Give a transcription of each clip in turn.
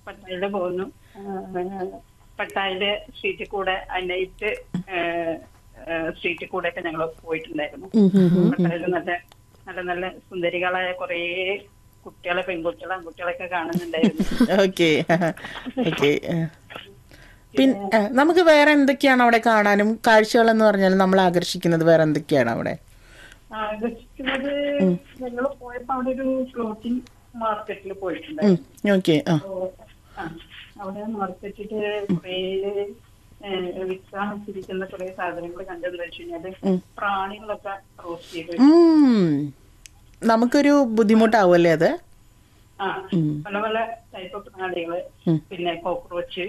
പട്ടായില് പോകുന്നു ആ, പട്ടായില് സ്ട്രീറ്റിൽ കൂടെ നൈറ്റ് സ്ട്രീറ്റിൽ കൂടെ ഒക്കെ ഞങ്ങൾ പോയിട്ടുണ്ടായിരുന്നു പട്ടായില് നല്ല നല്ല നല്ല സുന്ദരികളായ കുറേ കുട്ടികളെ പെൺകുട്ടികളെ ആൺകുട്ടികളൊക്കെ കാണുന്നുണ്ടായിരുന്നു ഓക്കെ ഓക്കെ പിന്നെ നമുക്ക് വേറെ എന്തൊക്കെയാണ് അവിടെ കാണാനും കാഴ്ചകൾ എന്ന് പറഞ്ഞാൽ നമ്മൾ ആകർഷിക്കുന്നത് വേറെ എന്തൊക്കെയാണ് അവിടെ ആകർഷിക്കുന്നത് ഞങ്ങൾ പോയപ്പോ അവിടെ ഒരു ക്ലോത്തിങ് മാർക്കറ്റിൽ പോയിട്ടുണ്ടായിരുന്നു ഓക്കെ ആ അപ്പോ, ആ, അവിടെ മാർക്കറ്റില് കുറേ വിൽക്കാൻ വെച്ചിരിക്കുന്ന കുറെ സാധനങ്ങൾ കണ്ടെന്ന് വെച്ച് കഴിഞ്ഞാല് പ്രാണികളൊക്കെ റോസ്റ്റ് ചെയ്ത് ഉം. നമുക്കൊരു ബുദ്ധിമുട്ടാവുമല്ലേ അത് ആ പല പല ടൈപ്പ് പ്രാണികള് പിന്നെ കോക്രോച്ച്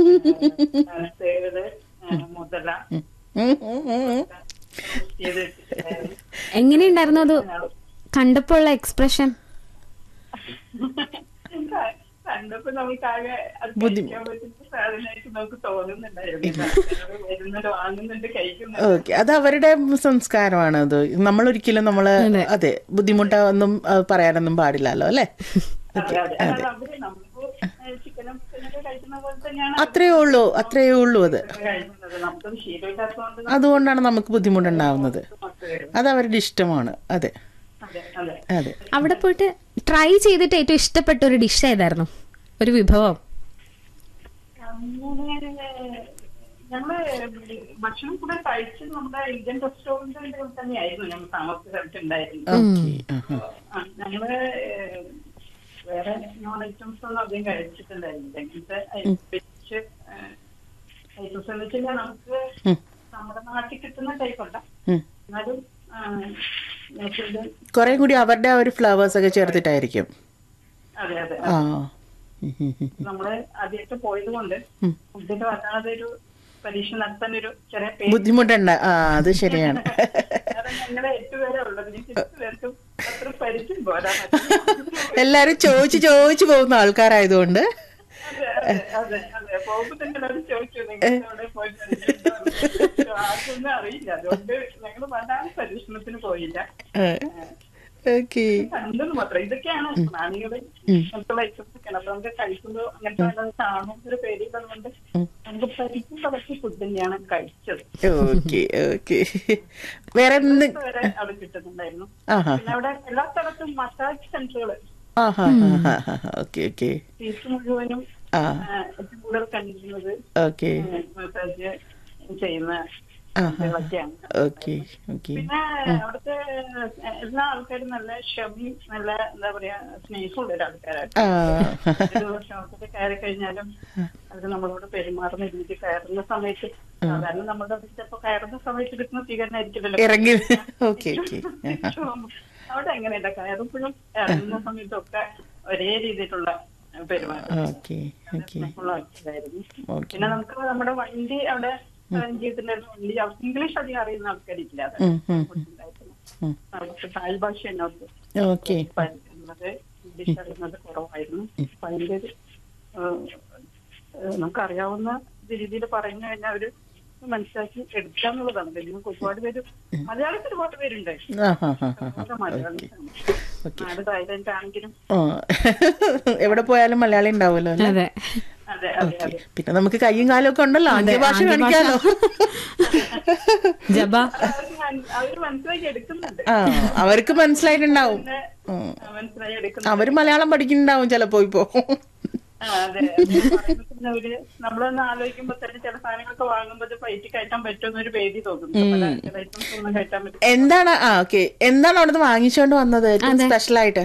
തേള് മുതല ഉം, ഉം, ഉം. റോസ്റ്റ് ചെയ്ത് വെച്ചിട്ടുണ്ടായിരുന്നു. എങ്ങനെയുണ്ടായിരുന്നു അത് കണ്ടപ്പോൾ ഉള്ള എക്സ്പ്രഷൻ ക- കണ്ടപ്പോ നമുക്ക് ആകെ അത് കഴിക്കാൻ പറ്റുന്ന സാധനമായിട്ട് നമുക്ക് തോന്നുന്നുണ്ടായിരുന്നു ആൾക്കാര് വരുന്നുണ്ട് വാങ്ങുന്നുണ്ട് കഴിക്കുന്നുണ്ട് ഓക്കെ അത് അവരുടെ സംസ്കാരമാണ് അത് നമ്മൾ ഒരിക്കലും നമ്മള് അതെ ബുദ്ധിമുട്ടൊന്നും ആ, പറയാനൊന്നും പാടില്ലല്ലോ അല്ലേ അതെ അതെ അതായത് അവര് നമുക്ക് ചിക്കനും ചിക്കനൊക്കെ കഴിക്കുന്ന പോലെ തന്നെയാണ് അത്രേ ഉള്ളൂ അത്രേ ഉള്ളൂ അത് അവര് കഴിക്കുന്നത് നമുക്കത് ശീലമില്ലാത്തതുകൊണ്ട് അതുകൊണ്ടാണ് നമുക്ക് ബുദ്ധിമുട്ടുണ്ടാവുന്നത് നമുക്ക് വരും അത് അവരുടെ ഇഷ്ടമാണ് അതെ അതെ അതെ അതെ അവിടെ പോയിട്ട് ട്രൈ ചെയ്തിട്ട് ഏറ്റവും ഇഷ്ടപ്പെട്ട ഒരു ഡിഷ് ഏതായിരുന്നു ഒരു വിഭവം അങ്ങനെ ഞങ്ങള് ഭക്ഷണം കൂടെ കഴിച്ചത് നമ്മുടെ ഇന്ത്യൻ റെസ്റ്റോറന്റുകളിൽ തന്നെയായിരുന്നു ഞങ്ങൾ താമസ സ്ഥലത്തുണ്ടായിരുന്നു ഓക്കെ ആഹാ. ആ, ഞങ്ങള് ഏഹ്, വേറെ നോൺ ഐറ്റംസ് ഒന്നും അധികം കഴിച്ചിട്ടുണ്ടായിരുന്നില്ല ഇങ്ങനത്തെ വെച്ച് ഐറ്റംസ് എന്ന് വെച്ചാൽ നമുക്ക് നമ്മുടെ നാട്ടിൽ കിട്ടുന്ന ടൈപ്പല്ല ഉം. എന്നാലും ആ, ഞങ്ങൾക്ക് ഇത് കുറെ കൂടി അവരുടെ ആ ഒരു ഫ്ലവേഴ്സ് ഒക്കെ ചേർത്തിട്ടായിരിക്കും അതെ അതെ ആ ഉം, ഉം, ഉം. നമ്മള് ആദ്യമായിട്ട് പോയത് കൊണ്ട് ഫുഡിന് വല്ലാതെ ഒരു പരീക്ഷ നടത്താൻ ഒരു ചെറിയ പേര് ബുദ്ധിമുട്ടുണ്ട് ആ അത് ശരിയാണ് കാരണം ഞങ്ങളെ എട്ട് പേരെ ഉള്ളത് ഇനി എട്ട് പേർക്കും അത്ര പരിചയം പോരാ എല്ലാരും ചോദിച്ചു ചോദിച്ചു പോകുന്ന ആൾക്കാരായതുകൊണ്ട് അതെ അതെ അതെ അതെ പോകുമ്പോ തന്നെ എല്ലാവരും ചോദിച്ചു നിങ്ങൾ എവിടെ പോയി പഠിച്ചിട്ടുണ്ടോ? ആർക്കൊന്നും അറിയില്ല അതുകൊണ്ട് ഞങ്ങൾ വല്ലാതെ പരീക്ഷണത്തിന് പോയില്ല ഓക്കെ കണ്ടെന്ന് മാത്രം ഇതൊക്കെയാണ് പ്രാണികള് അങ്ങനത്തെ ഐറ്റംസ് ഒക്കെയാണ് അപ്പൊ നമുക്ക് കഴിക്കുമ്പോ അങ്ങനത്തെ വല്ലതും കാണുമ്പോ ഒരു പേടിയുള്ളതുകൊണ്ട് നമുക്ക് പരിക്കും പലർക്കും ഫുഡ് തന്നെയാണ് കഴിച്ചത് ഓക്കെ ഓക്കെ വേറെ എന്ത് ഇത് വരെ അവിടെ കിട്ടുന്നുണ്ടായിരുന്നു ആഹാ പിന്നെ അവിടെ എല്ലാ സ്ഥലത്തും മസാജ് സെന്ററുകൾ ആഹാ ഓക്കെ ഓക്കെ ഫീസ് മുഴുവനും ആ ആ, ഏറ്റവും കൂടുതൽ കണ്ടിരുന്നത് ഓക്കെ മസാജ് ചെയ്യുന്ന ആഹാ ഇതൊക്കെയാണ് ഓക്കെ ഓക്കെ പിന്നെ അവിടുത്തെ എല്ലാ ആൾക്കാരും നല്ല ക്ഷമയും നല്ല എന്താ പറയാ സ്നേഹമുള്ള ഒരു ആൾക്കാരാണ് ആ ഒരു ഷോപ്പിൽ കയറി കഴിഞ്ഞാലും അവര് നമ്മളോട് പെരുമാറുന്ന രീതി കയറുന്ന സമയത്ത് സാധാരണ നമ്മുടെ അവിടെ ചിലപ്പോ കയറുന്ന സമയത്ത് കിട്ടുന്ന സ്വീകരണമായിരിക്കില്ലല്ലോ ഇറങ്ങി ഓക്കെ ഓക്കെ അവിടെ എങ്ങനെയല്ല കയറുമ്പോഴും ഇറങ്ങുന്ന സമയത്തൊക്കെ ഒരേ രീതിയിലുള്ള പെരുമാറ്റം ഓക്കെ ഓക്കെ സ്നേഹമുള്ള ആൾക്കാരായിരുന്നു ഓക്കെ പിന്നെ നമുക്ക് നമ്മുടെ വണ്ടി അവിടെ അറേഞ്ച് ചെയ്തിട്ടുണ്ടായിരുന്നു വണ്ടി അവർക്ക് ഇംഗ്ലീഷ് അധികം അറിയുന്ന ആൾക്കാരില്ല അത് ഉം, ഉം, ഉണ്ടായിരുന്നു. ഉം. അവർക്ക് തായ് ഭാഷ എന്നോട് ഓക്കെ പറയുന്നത് ഇംഗ്ലീഷ് അറിയുന്നത് കുറവായിരുന്നു അപ്പൊ അതിന്റെ ഒരു ഏഹ്, ഏഹ്, നമുക്കറിയാവുന്ന രീതിയിൽ പറഞ്ഞു കഴിഞ്ഞാൽ അവര് മനസ്സിലാക്കി എടുക്കുക എന്നുള്ളതാണ് പിന്നെ നമുക്ക് ഒരുപാട് പേര് മലയാളത്തിൽ ഒരുപാട് പേരുണ്ട് ആ ഹാ ഹാ ഹാ ഒക്കെ മലയാളം ഓക്കെ നാട് തായ്ലൻഡ് ആണെങ്കിലും ആ എവിടെ പോയാലും മലയാളി ഉണ്ടാവുമല്ലോ അല്ലേ അതെ അതെ അതെ അതെ പിന്നെ നമുക്ക് കയ്യും കാലും ഒക്കെ ഉണ്ടല്ലോ ആംഗ്യ ഭാഷ കാണിക്കാലോ ജബ അവർക്ക് മന- അവര് മനസ്സിലാക്കി എടുക്കുന്നുണ്ട് ആ അവർക്ക് മനസ്സിലായിട്ടുണ്ടാവും പിന്നെ ഉം. മനസ്സിലാക്കി എടുക്കുന്നുണ്ട് അവര് മലയാളം പഠിക്കുന്നുണ്ടാവും ചിലപ്പോ ഇപ്പോ ആ, അതെ അതെ. പറയുമ്പോ തന്നെ അവര് നമ്മളൊന്ന് ആലോചിക്കുമ്പോ തന്നെ ചില സാധനങ്ങളൊക്കെ വാങ്ങുമ്പോൾ ഇത് ഫ്ലൈറ്റ് കയറ്റാൻ പറ്റുമെന്നൊരു പേടി തോന്നുന്നു പല ചില items ഒന്നും കയറ്റാൻ പറ്റും എന്താണ് ആ ഓക്കെ എന്താണ് അവിടുന്ന് വാങ്ങിച്ചോണ്ട് വന്നത് ഏറ്റവും സ്പെഷ്യൽ ആയിട്ട്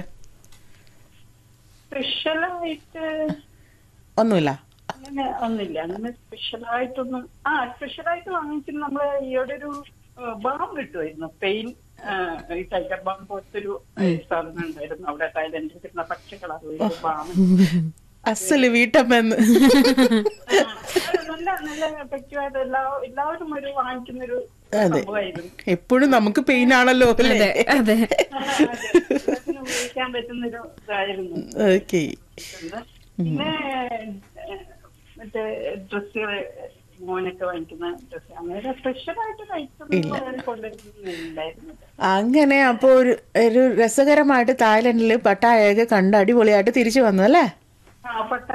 സ്പെഷ്യലായിട്ട് ഒന്നുമില്ല അങ്ങനെ ഒന്നുമില്ല അങ്ങനെ സ്പെഷ്യലായിട്ടൊന്നും ആ സ്പെഷ്യലായിട്ട് വാങ്ങിച്ചിട്ട് നമ്മള് ഈയോടെ ഒരു ബാം കിട്ടുമായിരുന്നു പെയിൻ ഈ ടൈഗർ ബാം പോലത്തെ ഒരു സാധനം ഉണ്ടായിരുന്നു അവിടെ തായ്ലൻഡിൽ കിട്ടുന്ന പച്ച കളറുള്ള ബാം അസല് വീട്ടമ്മന്ന് നല്ല നല്ല എഫക്റ്റീവ് ആയിട്ട് എല്ലാ എല്ലാവരും ഒരു വാങ്ങിക്കുന്ന ഒരു അതെ. സംഭവമായിരുന്നു എപ്പോഴും നമുക്ക് പെയിൻ ആണല്ലോ അല്ലേ അതെ എല്ലാത്തിനും ഉപയോഗിക്കാൻ പറ്റുന്നൊരു ഇതായിരുന്നു ഓക്കെ പിന്നെ ഏഹ്, മറ്റേ ഡ്രസ്സുകള് മോനൊക്കെ വാങ്ങിക്കുന്ന ഡ്രസ്സ് അങ്ങനെ സ്പെഷ്യൽ ആയിട്ട് കഴിച്ചൊന്നും കൊണ്ടുവരുന്നില്ലായിരുന്നു അങ്ങനെ അപ്പൊ ഒരു ഒരു രസകരമായിട്ട് തായ്ലൻഡില് പട്ടായൊക്കെ കണ്ട് അടിപൊളിയായിട്ട് തിരിച്ചു വന്നു അല്ലേ ആ പട്ട